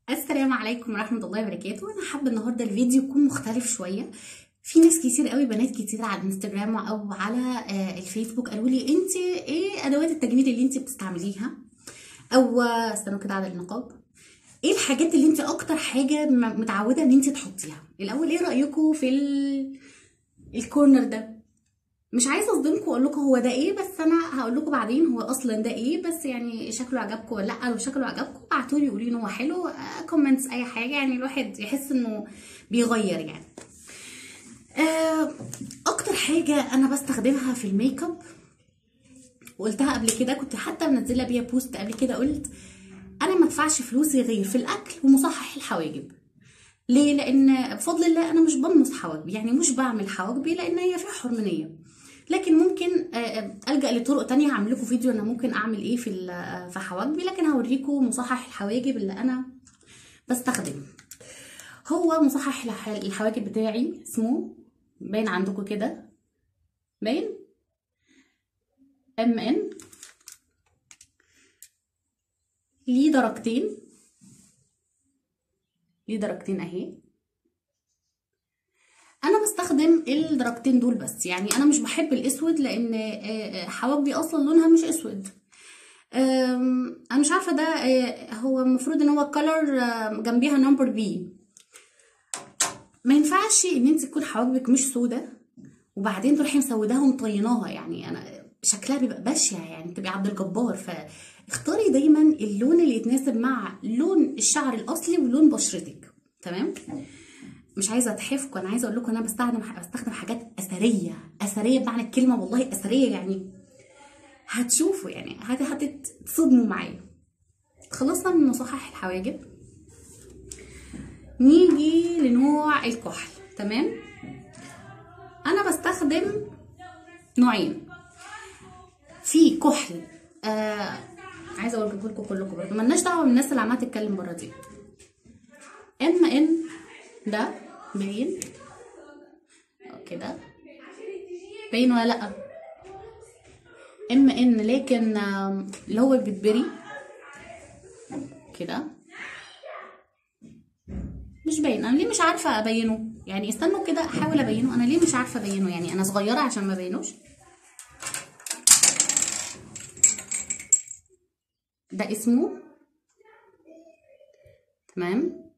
السلام عليكم ورحمة الله وبركاته أنا حابة النهاردة الفيديو يكون مختلف شوية في ناس كتير قوي بنات كتير على الانستجرام او على آه، الفيسبوك قالوا لي انت ايه ادوات التجميل اللي انت بتستعمليها او آه، استنوا كده على النقاب ايه الحاجات اللي انت اكتر حاجه م- متعوده ان انت تحطيها الاول ايه رايكم في ال... الكورنر ده مش عايزه اصدمكم واقول لكم هو ده ايه بس انا هقول لكم بعدين هو اصلا ده ايه بس يعني شكله عجبكم ولا لا لو شكله عجبكم ابعتوا لي قولوا لي ان هو حلو كومنتس اي حاجه يعني الواحد يحس انه بيغير يعني آه، اكتر حاجه انا بستخدمها في الميك اب وقلتها قبل كده كنت حتى منزله بيها بوست قبل كده قلت انا ما ادفعش فلوسي غير في الاكل ومصحح الحواجب ليه لان بفضل الله انا مش بلمس حواجبي يعني مش بعمل حواجبي لان هي فيها حرمانيه لكن ممكن آه، آه، الجا لطرق تانية هعمل لكم فيديو انا ممكن اعمل ايه في ال- آه، في حواجبي لكن هوريكم مصحح الحواجب اللي انا بستخدمه هو مصحح الح- الحواجب بتاعي اسمه باين عندكم كده باين ام ان ليه درجتين ليه درجتين اهي انا بستخدم الدرجتين دول بس يعني انا مش بحب الاسود لان آه، آه، حواجبي اصلا لونها مش اسود آم، انا مش عارفه ده آه، هو المفروض ان هو كلر جنبيها نمبر بي ما ينفعش ان انت تكون حواجبك مش سودة وبعدين تروحي مسوداها ومطيناها يعني انا شكلها بيبقى بشع يعني تبقي عبد الجبار فاختاري دايما اللون اللي يتناسب مع لون الشعر الاصلي ولون بشرتك تمام مش عايزه اتحفكم انا عايزه اقول لكم انا بستخدم بستخدم حاجات اثريه اثريه بمعنى الكلمه والله اثريه يعني هتشوفوا يعني هت- هتتصدموا معايا خلصنا من مصحح الحواجب نيجي لنوع الكحل تمام انا بستخدم نوعين في كحل آه عايزه اقول لكم كلكم برضه ملناش دعوه بالناس اللي عماله تتكلم بره دي ام ان ده باين أهو كده باين ولا لا ام ان لكن آم، اللي هو بيتبري كده مش باين انا ليه مش عارفه ابينه يعني استنوا كده احاول ابينه انا ليه مش عارفه ابينه يعني انا صغيره عشان ما ابينوش ده اسمه تمام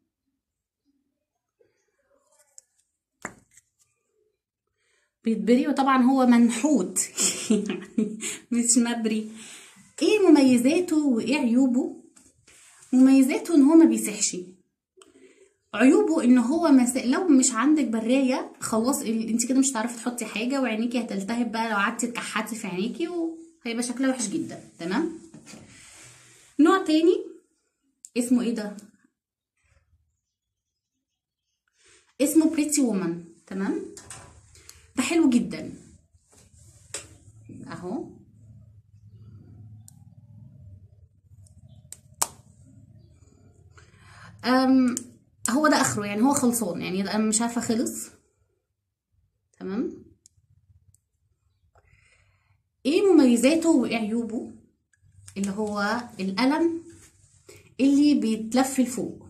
بيتبري وطبعا هو منحوت يعني مش مبري ايه مميزاته وايه عيوبه مميزاته ان هو ما بيسحش عيوبه ان هو مس... لو مش عندك برايه خلاص ال... انت كده مش هتعرفي تحطي حاجه وعينيكي هتلتهب بقى لو قعدتي تكحتي في عينيكي وهيبقى شكلها وحش جدا تمام نوع تاني اسمه ايه ده اسمه بريتي وومن تمام ده حلو جدا اهو أم هو ده اخره يعني هو خلصان يعني انا مش عارفه خلص تمام ايه مميزاته وايه عيوبه اللي هو القلم اللي بيتلف لفوق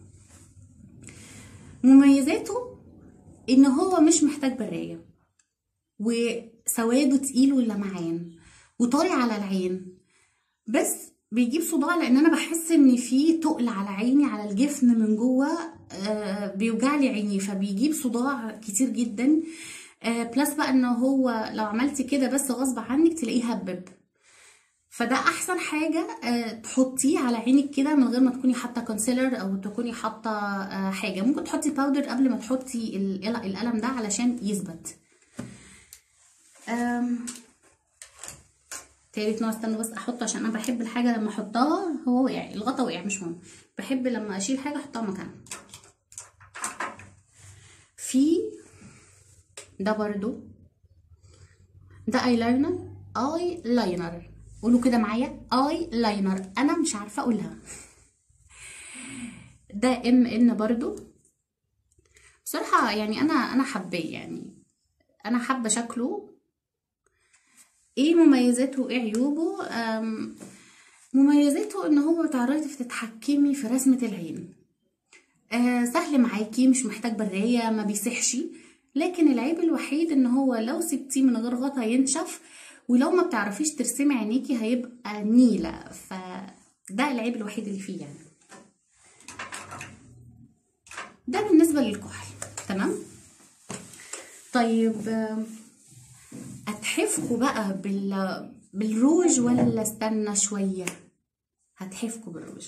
مميزاته ان هو مش محتاج برايه وسواده تقيل ولمعان وطري على العين بس بيجيب صداع لان انا بحس ان في تقل على عيني على الجفن من جوه آه، بيوجع لي عيني فبيجيب صداع كتير جدا آه، بلس بقى ان هو لو عملتي كده بس غصب عنك تلاقيه هبب فده احسن حاجه آه، تحطيه على عينك كده من غير ما تكوني حاطه كونسيلر او تكوني حاطه آه، حاجه ممكن تحطي باودر قبل ما تحطي ال- القلم ده علشان يثبت أم، تالت نوع استنى بس احطه عشان انا بحب الحاجه لما احطها هو وقع الغطا وقع مش مهم بحب لما اشيل حاجه احطها مكانها في ده برضو ده اي لاينر اي لاينر قولوا كده معايا اي لاينر انا مش عارفه اقولها ده ام ان برضو بصراحه يعني انا انا حباه يعني انا حابه شكله ايه مميزاته وايه عيوبه أم، مميزاته ان هو بتعرفي تتحكمي في رسمة العين آه سهل معاكي مش محتاج برايه ما بيسحش لكن العيب الوحيد ان هو لو سبتيه من غير غطا ينشف ولو ما بتعرفيش ترسمي عينيكي هيبقى نيله فده العيب الوحيد اللي فيه يعني ده بالنسبه للكحل تمام طيب آه، اتحفكوا بقى بال بالروج ولا استنى شويه هتحفكوا بالروج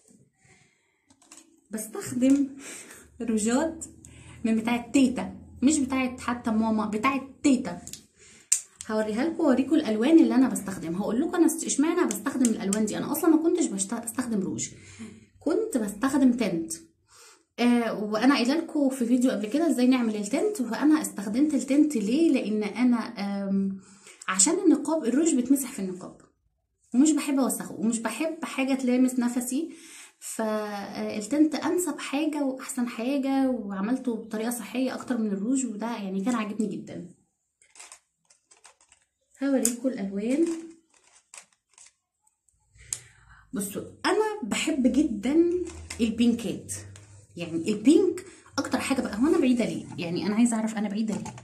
بستخدم روجات من بتاعه تيتا مش بتاعه حتى ماما بتاعه تيتا هوريها لكم واوريكم الالوان اللي انا بستخدمها هقول لكم انا اشمعنى بستخدم الالوان دي انا اصلا ما كنتش بشت- بستخدم روج كنت بستخدم تنت آه وانا قايله لكم في فيديو قبل كده ازاي نعمل التنت وانا استخدمت التنت ليه لان انا آم، عشان النقاب الروج بتمسح في النقاب ومش بحب اوسخه ومش بحب حاجه تلامس نفسي فالتنت انسب حاجه واحسن حاجه وعملته بطريقه صحيه اكتر من الروج وده يعني كان عاجبني جدا هوريكم الالوان بصوا انا بحب جدا البينكات يعني البينك اكتر حاجه بقى هو انا بعيده ليه يعني انا عايزه اعرف انا بعيده ليه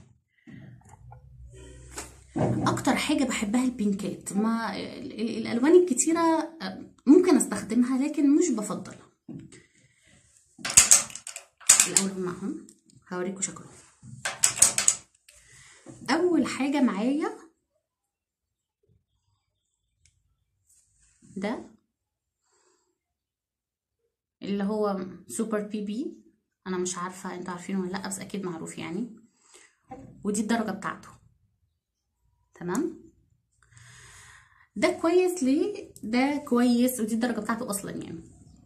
اكتر حاجه بحبها البينكات ما ال- ال- الالوان الكتيره آه، ممكن استخدمها لكن مش بفضلها الاول معهم هوريكم شكلهم اول حاجه معايا ده اللي هو سوبر بي بي انا مش عارفه انتوا عارفينه ولا لا بس اكيد معروف يعني ودي الدرجه بتاعته تمام ده كويس ليه ده كويس ودي الدرجه بتاعته اصلا يعني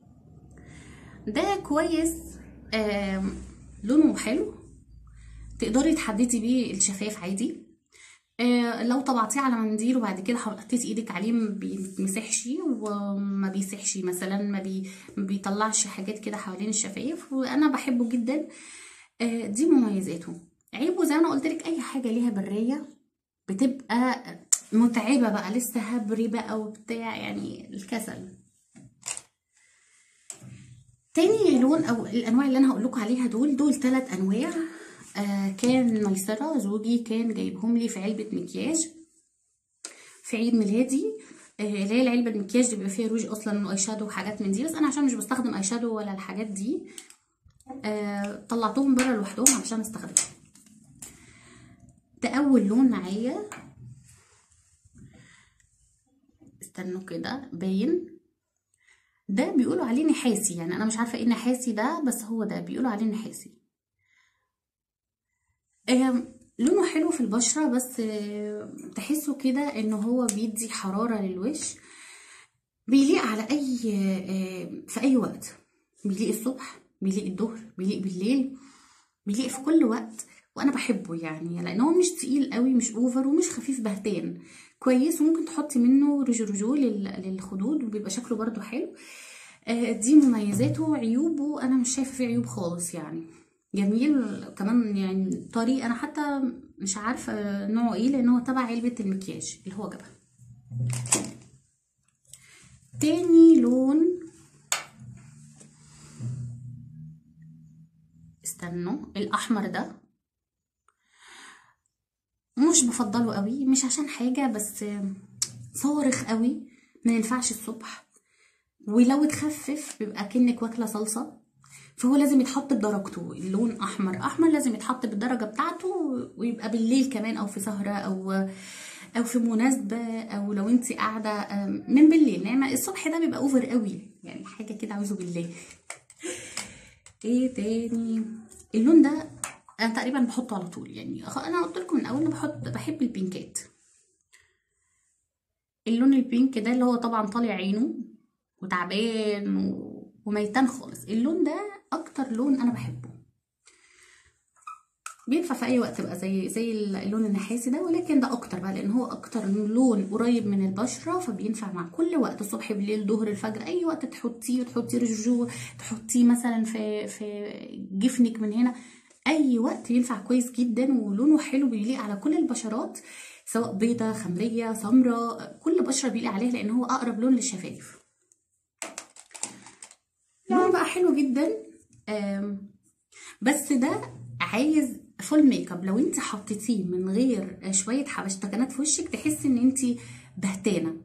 ده كويس آم، لونه حلو تقدري تحددي بيه الشفايف عادي آه، لو طبعتيه على منديل وبعد كده حطيتي ايدك عليه ما بيمسحش وما بيسحش مثلا ما, بي ما بيطلعش حاجات كده حوالين الشفايف وانا بحبه جدا آه، دي مميزاته عيبه زي ما انا قلت لك اي حاجه ليها بريه بتبقى متعبه بقى لسه هبري بقى وبتاع يعني الكسل تاني لون او الانواع اللي انا هقول لكم عليها دول دول ثلاث انواع آه كان ميسرة زوجي كان جايبهم لي في علبة مكياج في عيد ميلادي آه اللي هي العلبة المكياج اللي بيبقى فيها روج اصلا واي شادو وحاجات من دي بس انا عشان مش بستخدم اي شادو ولا الحاجات دي آه طلعتهم بره لوحدهم علشان استخدمهم ده اول لون معايا استنوا كده باين ده بيقولوا عليه نحاسي يعني انا مش عارفه ايه نحاسي ده بس هو ده بيقولوا عليه نحاسي آم، لونه حلو في البشرة بس آه، تحسه كده ان هو بيدي حرارة للوش بيليق على اي آه، في اي وقت بيليق الصبح بيليق الظهر بيليق بالليل بيليق في كل وقت وانا بحبه يعني لان هو مش تقيل قوي مش اوفر ومش خفيف بهتان كويس وممكن تحطي منه رجو رجو لل- للخدود وبيبقى شكله برضو حلو آه، دي مميزاته عيوبه انا مش شايفه فيه عيوب خالص يعني جميل كمان يعني طريق انا حتى مش عارفه نوعه ايه لان هو تبع علبه المكياج اللي هو جابها تاني لون استنوا الاحمر ده مش بفضله قوي مش عشان حاجه بس صارخ قوي ما ينفعش الصبح ولو اتخفف بيبقى كأنك واكله صلصه فهو لازم يتحط بدرجته اللون احمر احمر لازم يتحط بالدرجه بتاعته ويبقى بالليل كمان او في سهره او او في مناسبه او لو انت قاعده آم، من بالليل انما الصبح ده بيبقى اوفر قوي يعني حاجه كده عاوزه بالليل ايه تاني اللون ده انا تقريبا بحطه على طول يعني أخ- انا قلت لكم من اول بحط بحب البينكات اللون البينك ده اللي هو طبعا طالع عينه وتعبان و... وميتان خالص اللون ده اكتر لون انا بحبه بينفع في اي وقت بقى زي زي اللون النحاسي ده ولكن ده اكتر بقى لان هو اكتر لون قريب من البشره فبينفع مع كل وقت الصبح بالليل ظهر الفجر اي وقت تحطيه وتحطيه رجوع تحطيه مثلا في في جفنك من هنا اي وقت ينفع كويس جدا ولونه حلو بيليق على كل البشرات سواء بيضة خمرية سمراء كل بشرة بيليق عليها لان هو اقرب لون للشفايف لون بقى حلو جدا آم، بس ده عايز فول ميك اب لو انت حطيتيه من غير آه، شويه حبشتكنات في وشك تحسي ان انت بهتانه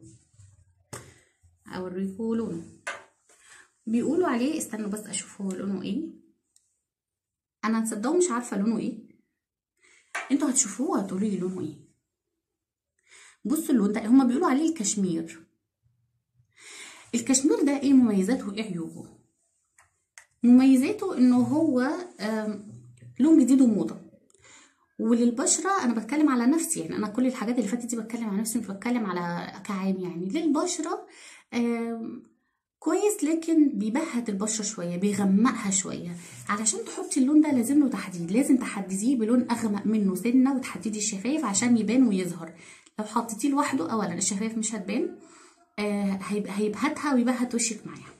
اوريكم لونه بيقولوا عليه استنوا بس اشوف هو لونه ايه انا تصدقوا مش عارفه لونه ايه انتوا هتشوفوه وهتقولوا لي لونه ايه بصوا اللون ده هما بيقولوا عليه الكشمير الكشمير ده ايه مميزاته وايه عيوبه مميزاته انه هو آم، لون جديد وموضه وللبشره انا بتكلم على نفسي يعني انا كل الحاجات اللي فاتت دي بتكلم على نفسي مش بتكلم على كعام يعني للبشره آم، كويس لكن بيبهت البشره شويه بيغمقها شويه علشان تحطي اللون ده لازم له تحديد لازم تحدديه بلون اغمق منه سنه وتحددي الشفايف عشان يبان ويظهر لو حطيتيه لوحده اولا الشفايف مش هتبان آه هيبقى هيبهتها ويبهت وشك معاها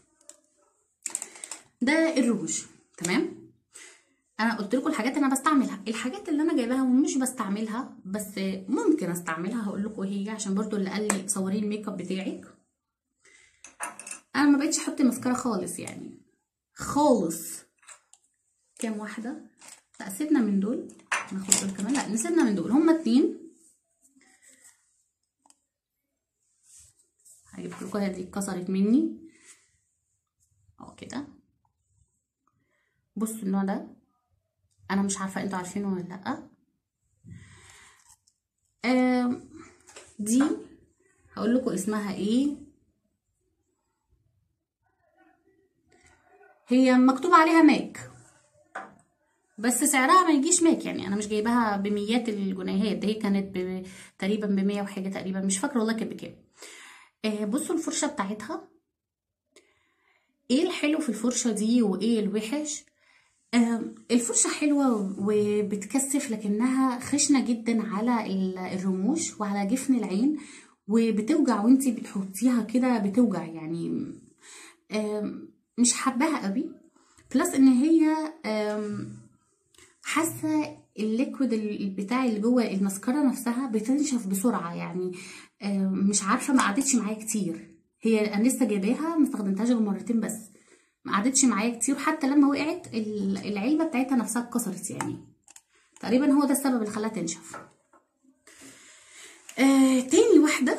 ده الروج تمام انا قلت لكم الحاجات اللي انا بستعملها الحاجات اللي انا جايباها ومش بستعملها بس ممكن استعملها هقول لكم ايه هي عشان برضو اللي قال لي صوري الميك اب بتاعك انا ما بقتش احط ماسكارا خالص يعني خالص كام واحده لا سيبنا من دول ناخد دول كمان لا نسيبنا من دول هما اتنين هجيب لكم دي اتكسرت مني اهو كده بصوا النوع ده انا مش عارفه انتوا عارفينه ولا لا آم، دي هقول لكم اسمها ايه هي مكتوب عليها ماك بس سعرها ما يجيش ماك يعني انا مش جايباها بميات الجنيهات ده هي كانت ب- تقريبا بمية وحاجه تقريبا مش فاكره والله كانت بكام آه بصوا الفرشه بتاعتها ايه الحلو في الفرشه دي وايه الوحش آم، الفرشة حلوة وبتكثف لكنها خشنة جدا على ال- الرموش وعلى جفن العين وبتوجع وانتي بتحطيها كده بتوجع يعني آم، مش حباها قوي بلس ان هي آم، حاسة الليكويد ال- بتاع اللي جوه الماسكارا نفسها بتنشف بسرعة يعني آم، مش عارفة ما قعدتش معايا كتير هي انا لسه جايباها ما استخدمتهاش غير مرتين بس ما قعدتش معايا كتير حتى لما وقعت ال- العلبه بتاعتها نفسها اتكسرت يعني تقريبا هو ده السبب اللي خلاها تنشف آه تاني واحده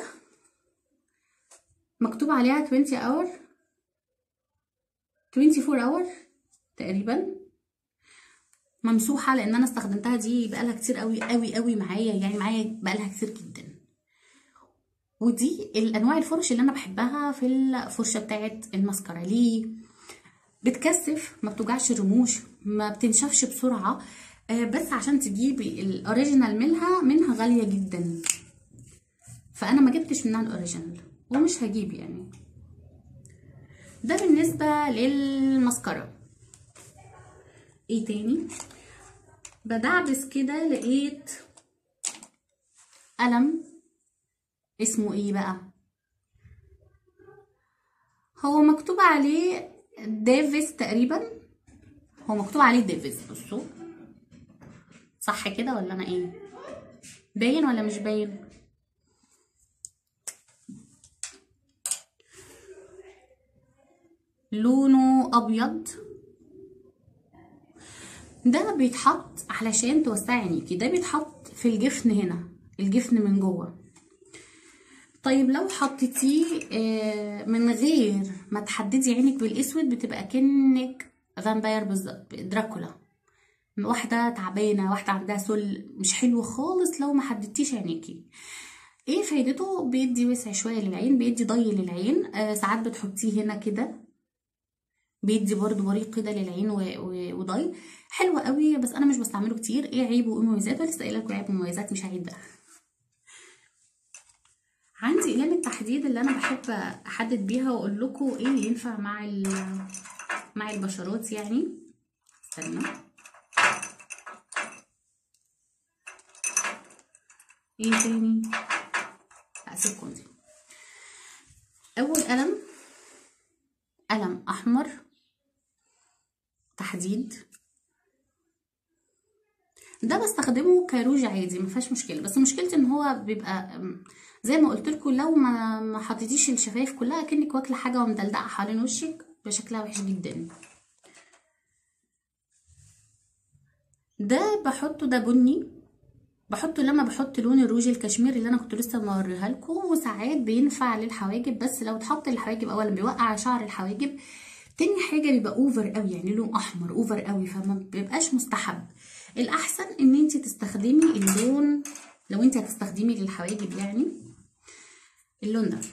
مكتوب عليها 20 اور 24 اور تقريبا ممسوحه لان انا استخدمتها دي بقالها كتير قوي قوي قوي معايا يعني معايا بقالها كتير جدا ودي الانواع الفرش اللي انا بحبها في الفرشه بتاعت الماسكارا ليه بتكثف ما بتوجعش الرموش ما بتنشفش بسرعه آه، بس عشان تجيبي الاوريجينال منها منها غاليه جدا فانا ما جبتش منها الاوريجينال ومش هجيب يعني ده بالنسبه للماسكارا ايه تاني بدعبس كده لقيت قلم اسمه ايه بقى هو مكتوب عليه ديفيس تقريبا هو مكتوب عليه ديفيس بصوا صح كده ولا انا ايه باين ولا مش باين لونه ابيض ده بيتحط علشان توسعي عينيكي ده بيتحط في الجفن هنا الجفن من جوه طيب لو حطيتيه آه، من غير ما تحددي عينك بالاسود بتبقى كأنك فامباير بالظبط دراكولا واحده تعبانه واحده عندها سل مش حلو خالص لو ما حددتيش عينيكي ايه فايدته بيدي وسع شويه للعين بيدي ضي للعين آه ساعات بتحطيه هنا كده بيدي برضو بريق كده للعين و- و- وضي حلو قوي بس انا مش بستعمله كتير ايه عيبه وايه مميزاته لسه قايله لكم عيب ومميزات مش هعيد بقى عندي اقلام التحديد اللي انا بحب احدد بيها واقول لكم ايه اللي ينفع مع ال- مع البشرات يعني استنى ايه تاني هسيبكم دي اول قلم قلم احمر تحديد ده بستخدمه كروج عادي ما فيهاش مشكله بس مشكلتي ان هو بيبقى أم، زي ما قلت لكم لو ما ما حطيتيش الشفايف كلها كأنك واكله حاجه ومدلدقه حوالين وشك بيبقى شكلها وحش جدا ده بحطه ده بني بحطه لما بحط لون الروج الكشميري اللي انا كنت لسه موريها لكم وساعات بينفع للحواجب بس لو اتحط للحواجب اولا بيوقع شعر الحواجب تاني حاجه بيبقى اوفر قوي يعني لون احمر اوفر قوي فما بيبقاش مستحب الاحسن ان انت تستخدمي اللون لو انت هتستخدمي للحواجب يعني اللون ده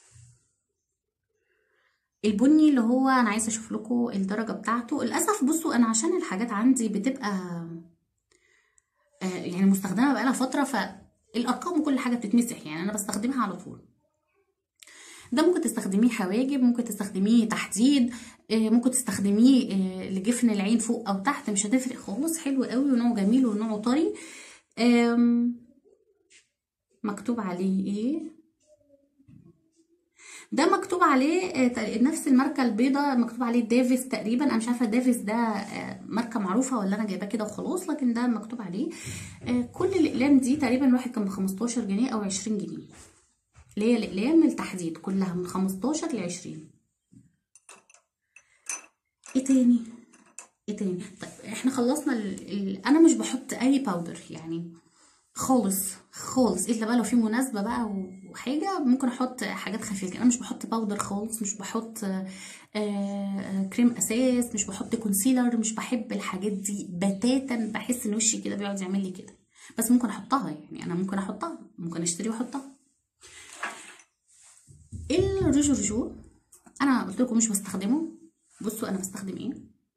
البني اللي هو انا عايزه اشوف لكم الدرجه بتاعته للاسف بصوا انا عشان الحاجات عندي بتبقى آه يعني مستخدمه بقالها فتره فالارقام وكل حاجه بتتمسح يعني انا بستخدمها على طول ده ممكن تستخدميه حواجب ممكن تستخدميه تحديد آه ممكن تستخدميه آه لجفن العين فوق او تحت مش هتفرق خالص حلو قوي ونوعه جميل ونوعه طري مكتوب عليه ايه ده مكتوب عليه نفس الماركه البيضة مكتوب عليه ديفيس تقريبا انا مش عارفه ديفيس ده ماركه معروفه ولا انا جايباه كده وخلاص لكن ده مكتوب عليه كل الاقلام دي تقريبا الواحد كان ب 15 جنيه او 20 جنيه اللي هي الاقلام التحديد كلها من 15 ل 20 ايه تاني ايه تاني طيب احنا خلصنا ال... ال... انا مش بحط اي باودر يعني خالص خالص الا بقى لو في مناسبه بقى وحاجه ممكن احط حاجات خفيفه انا مش بحط باودر خالص مش بحط آه كريم اساس مش بحط كونسيلر مش بحب الحاجات دي بتاتا بحس ان وشي كده بيقعد يعمل لي كده بس ممكن احطها يعني انا ممكن احطها ممكن اشتري واحطها الروج رجو انا قلت لكم مش بستخدمه بصوا انا بستخدم ايه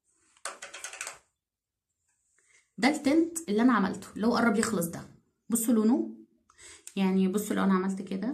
ده التنت اللي انا عملته اللي هو قرب يخلص ده بصوا لونه يعني بصوا لو انا عملت كده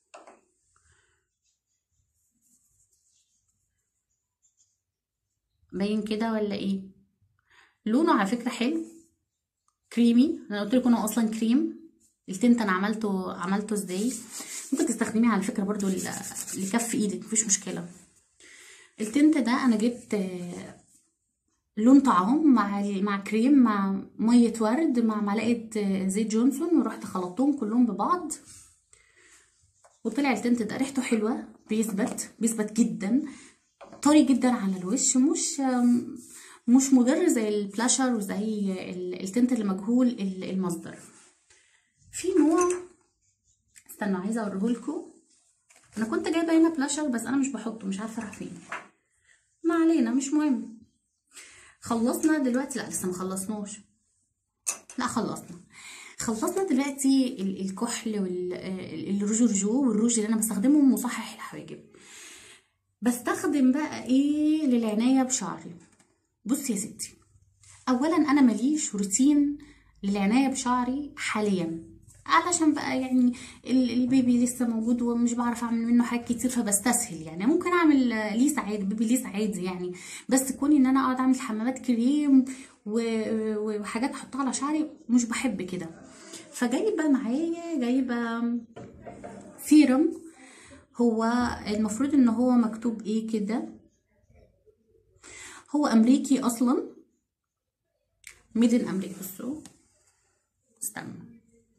باين كده ولا ايه لونه على فكره حلو كريمي انا قلت لكم انه اصلا كريم التنت انا عملته عملته ازاي ممكن تستخدميه على فكره برضو لكف ايدك مفيش مشكله التنت ده انا جبت لون طعام مع مع كريم مع ميه ورد مع معلقه زيت جونسون ورحت خلطتهم كلهم ببعض وطلع التنت ده ريحته حلوه بيثبت بيثبت جدا طري جدا على الوش مش مش مضر زي البلاشر وزي التنت اللي مجهول المصدر في نوع استنوا عايزه اوريهولكوا انا كنت جايبه هنا بلاشر بس انا مش بحطه مش عارفه راح فين ما علينا مش مهم خلصنا دلوقتي لا لسه ما خلصناش لا خلصنا خلصنا دلوقتي الكحل والروج رجو والروج اللي انا بستخدمه مصحح الحواجب بستخدم بقى ايه للعنايه بشعري بصي يا ستي اولا انا ماليش روتين للعنايه بشعري حاليا علشان بقى يعني البيبي لسه موجود ومش بعرف اعمل منه حاجات كتير فبستسهل يعني ممكن اعمل ليس عادي بيبي ليس عادي يعني بس كوني ان انا اقعد اعمل حمامات كريم وحاجات احطها على شعري مش بحب كده فجايبه معايا جايبه سيرم هو المفروض ان هو مكتوب ايه كده هو امريكي اصلا ميدن امريكا بصوا استنى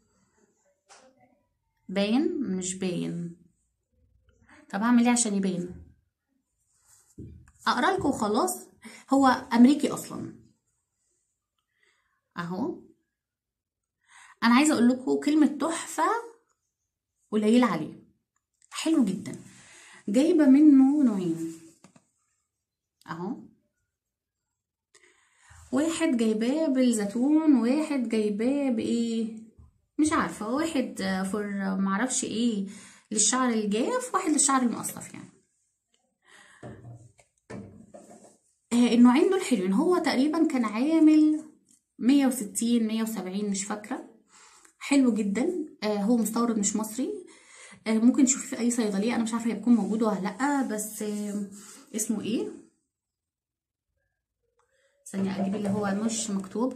باين مش باين طب اعمل ايه عشان يبين اقرا لكم وخلاص هو امريكي اصلا اهو انا عايزه اقول لكم كلمه تحفه قليله عليه حلو جدا جايبه منه نوعين اهو واحد جايباه بالزيتون واحد جايباه بايه مش عارفة واحد فور معرفش ايه للشعر الجاف واحد للشعر المقصف يعني النوعين دول حلوين هو تقريبا كان عامل مية وستين مية وسبعين مش فاكرة حلو جدا هو مستورد مش مصري ممكن تشوفيه في اي صيدلية انا مش عارفة هيكون موجود ولا لأ بس اسمه ايه ثانية اجيب اللي هو مش مكتوب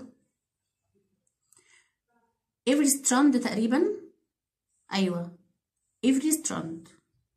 افري ستراند تقريبا ايوه افري ستراند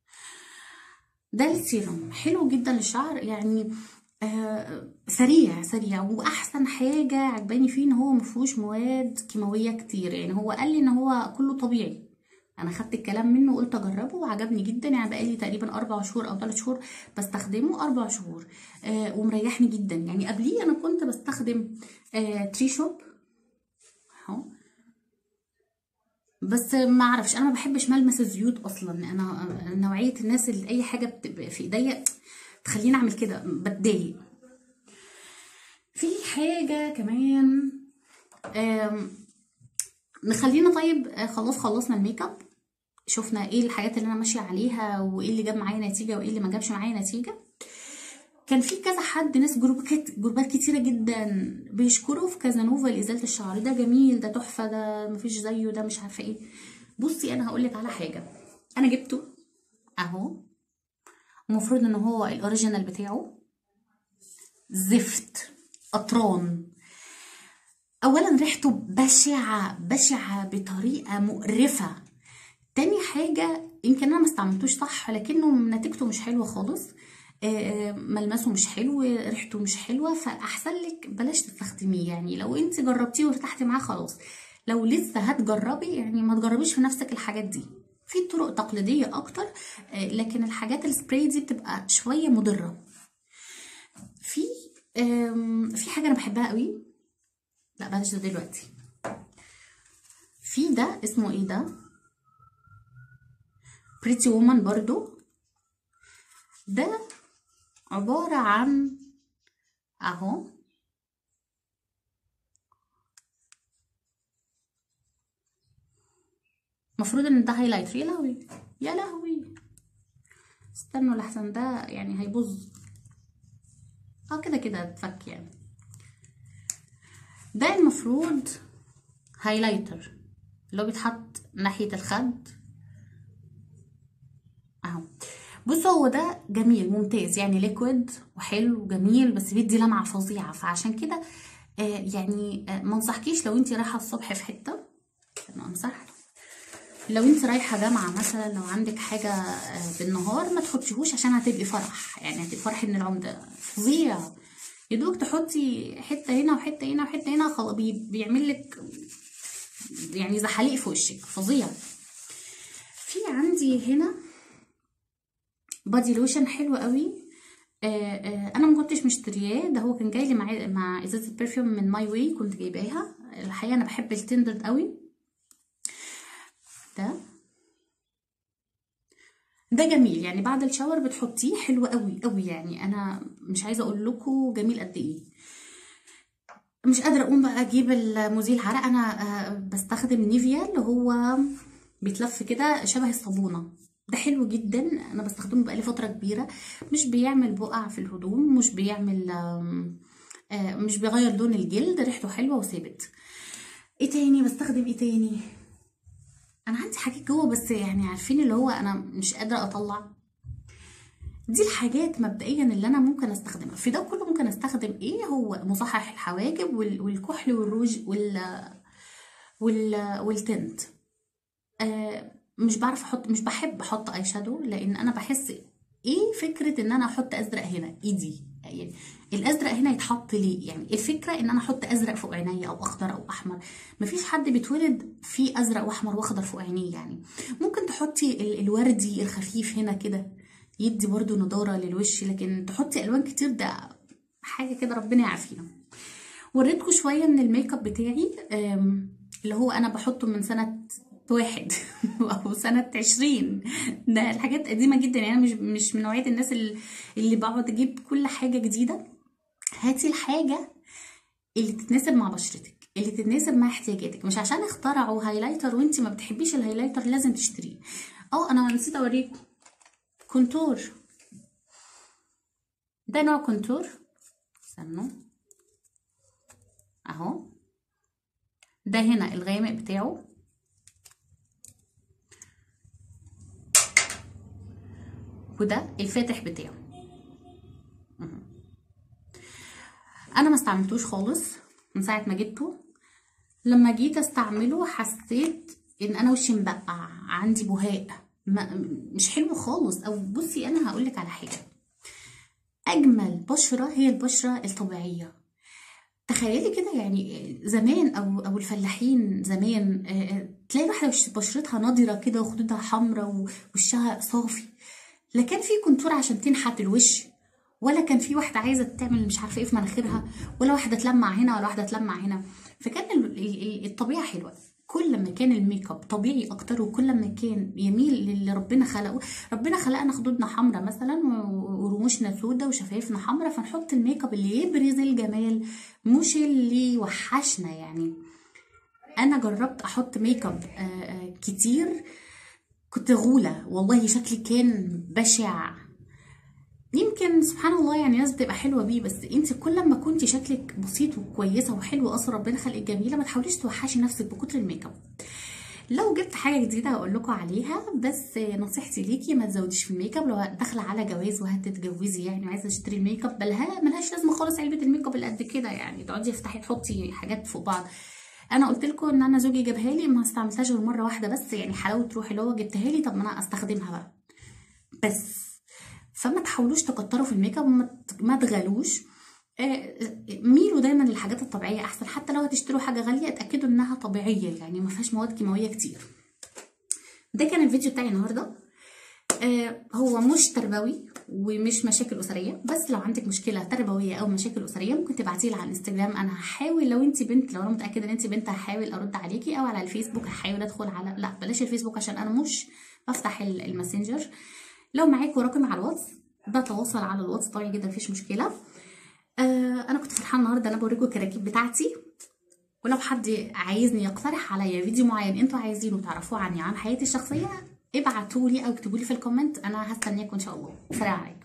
ده السيروم حلو جدا للشعر يعني آه سريع سريع واحسن حاجه عجباني فيه ان هو مفيهوش مواد كيماويه كتير يعني هو قال لي ان هو كله طبيعي انا خدت الكلام منه وقلت اجربه وعجبني جدا يعني بقالي تقريبا اربع شهور او ثلاث شهور بستخدمه اربع شهور آه ومريحني جدا يعني قبليه انا كنت بستخدم آه تري شوب اهو بس ما اعرفش انا ما بحبش ملمس الزيوت اصلا انا نوعيه الناس اللي اي حاجه بتبقى في ايديا تخليني اعمل كده بتضايق في حاجه كمان آم، نخلينا طيب آه، خلاص خلصنا الميك اب شفنا ايه الحاجات اللي انا ماشيه عليها وايه اللي جاب معايا نتيجه وايه اللي ما جابش معايا نتيجه كان في كذا حد ناس جروبات جروبات كتيره جدا بيشكروا في كازانوفا لازاله الشعر ده جميل ده تحفه ده مفيش زيه ده مش عارفه ايه بصي انا هقول لك على حاجه انا جبته اهو المفروض ان هو الاوريجينال بتاعه زفت قطران اولا ريحته بشعه بشعه بطريقه مقرفه تاني حاجه يمكن انا ما استعملتوش صح لكنه نتيجته مش حلوه خالص آه، ملمسه مش حلو ريحته مش حلوه فاحسن لك بلاش تستخدميه يعني لو انت جربتيه وارتحتي معاه خلاص لو لسه هتجربي يعني ما تجربيش في نفسك الحاجات دي في طرق تقليديه اكتر آه، لكن الحاجات السبراي دي بتبقى شويه مضره في آم، في حاجه انا بحبها قوي لا بلاش ده دلوقتي في ده اسمه ايه ده بريتي وومن برضو ده عبارة عن اهو المفروض ان ده هايلايتر يا لهوي يا لهوي استنوا لحسن ده يعني هيبوظ اه كده كده اتفك يعني ده المفروض هايلايتر اللي هو بيتحط ناحية الخد اهو بص هو ده جميل ممتاز يعني ليكويد وحلو وجميل بس بيدي لمعة فظيعة فعشان كده آه يعني آه ما انصحكيش لو انت رايحة الصبح في حتة انا امسح لو انت رايحة جامعة مثلا لو عندك حاجة آه بالنهار ما تحطيهوش عشان هتبقي فرح يعني هتبقي فرح ان العمدة فظيع يا دوبك تحطي حتة هنا وحتة هنا وحتة هنا خلاص بي- بيعمل لك يعني زحاليق في وشك فظيع في عندي هنا بادي لوشن حلو قوي آه آه انا ما كنتش مشترياه ده هو كان جاي لي مع مع ازازه برفيوم من ماي واي كنت جايباها الحقيقه انا بحب التندر قوي ده ده جميل يعني بعد الشاور بتحطيه حلو قوي قوي يعني انا مش عايزه اقول لكم جميل قد ايه مش قادره اقوم بقى اجيب المزيل عرق انا آه، بستخدم نيفيا اللي هو بيتلف كده شبه الصابونه ده حلو جدا انا بستخدمه بقالي فتره كبيره مش بيعمل بقع في الهدوم مش بيعمل آم، آه، مش بيغير لون الجلد ريحته حلوه وثابت ايه تاني بستخدم ايه تاني انا عندي حاجات جوه بس يعني عارفين اللي هو انا مش قادره اطلع دي الحاجات مبدئيا اللي انا ممكن استخدمها في ده كله ممكن استخدم ايه هو مصحح الحواجب وال- والكحل والروج وال وال والتنت آه مش بعرف احط مش بحب احط اي شادو لان انا بحس ايه فكره ان انا احط ازرق هنا ايدي يعني الازرق هنا يتحط ليه يعني الفكره ان انا احط ازرق فوق عينيا او اخضر او احمر مفيش حد بيتولد فيه ازرق واحمر واخضر فوق عينيه يعني ممكن تحطي ال- الوردي الخفيف هنا كده يدي برضو نضاره للوش لكن تحطي الوان كتير ده حاجه كده ربنا يعافينا وريتكم شويه من الميك اب بتاعي أم، اللي هو انا بحطه من سنه واحد او سنه عشرين ده الحاجات قديمه جدا يعني أنا مش مش من نوعيه الناس اللي, اللي بقعد اجيب كل حاجه جديده هاتي الحاجه اللي تتناسب مع بشرتك اللي تتناسب مع احتياجاتك مش عشان اخترعوا هايلايتر وانت ما بتحبيش الهايلايتر لازم تشتريه اه انا نسيت اوريكم كونتور ده نوع كونتور استنوا اهو ده هنا الغامق بتاعه وده الفاتح بتاعه مهم. انا ما استعملتوش خالص من ساعه ما جبته لما جيت استعمله حسيت ان انا وشي مبقع عندي بهاء ما مش حلو خالص او بصي انا هقولك على حاجه اجمل بشره هي البشره الطبيعيه تخيلي كده يعني زمان او او الفلاحين زمان آه، آه، تلاقي واحده وش- بشرتها نضره كده وخدودها حمراء ووشها صافي لا كان في كونتور عشان تنحت الوش ولا كان في واحده عايزه تعمل مش عارفه ايه في مناخيرها ولا واحده تلمع هنا ولا واحده تلمع هنا فكان ال- ال- ال- الطبيعه حلوه كل ما كان الميك اب طبيعي اكتر وكل ما كان يميل للي ربنا خلقه ربنا خلقنا خدودنا حمراء مثلا و- ورموشنا سودة وشفايفنا حمراء فنحط الميك اب اللي يبرز الجمال مش اللي يوحشنا يعني انا جربت احط ميك اب آه، آه، كتير كنت غولة والله شكلي كان بشع يمكن سبحان الله يعني ناس بتبقى حلوه بيه بس انت كل ما كنتي شكلك بسيط وكويسه وحلو اصلا ربنا خلقك جميله ما تحاوليش توحشي نفسك بكتر الميك اب لو جبت حاجه جديده هقول لكم عليها بس نصيحتي ليكي ما تزوديش في الميك اب لو داخله على جواز وهتتجوزي يعني وعايزه تشتري الميك اب بلها ملهاش لازمه خالص علبه الميك اب اللي قد كده يعني تقعدي تفتحي تحطي حاجات فوق بعض انا قلت لكم ان انا زوجي جابها لي ما استعملتهاش غير مره واحده بس يعني حلاوه روحي اللي هو جبتها لي طب ما انا استخدمها بقى بس فما تحاولوش تكتروا في الميك اب وما ت- ما تغالوش آه، ميلوا دايما للحاجات الطبيعيه احسن حتى لو هتشتروا حاجه غاليه اتاكدوا انها طبيعيه يعني ما فيهاش مواد كيماويه كتير ده كان الفيديو بتاعي النهارده آه، هو مش تربوي ومش مشاكل اسريه بس لو عندك مشكله تربويه او مشاكل اسريه ممكن تبعتي لي على الانستجرام انا هحاول لو انت بنت لو انا متاكده ان انت بنت هحاول ارد عليكي او على الفيسبوك هحاول ادخل على لا بلاش الفيسبوك عشان انا مش بفتح ال- الماسنجر لو معاكوا رقم على الواتس بتواصل على الواتس طبيعي جدا مفيش مشكله آه انا كنت فرحانه النهارده انا بوريكم الكراكيب بتاعتي ولو حد عايزني يقترح عليا فيديو معين انتوا عايزينه تعرفوه عني عن حياتي الشخصيه ابعتولي او اكتبولي في الكومنت انا هستناكم ان شاء الله سلام عليكم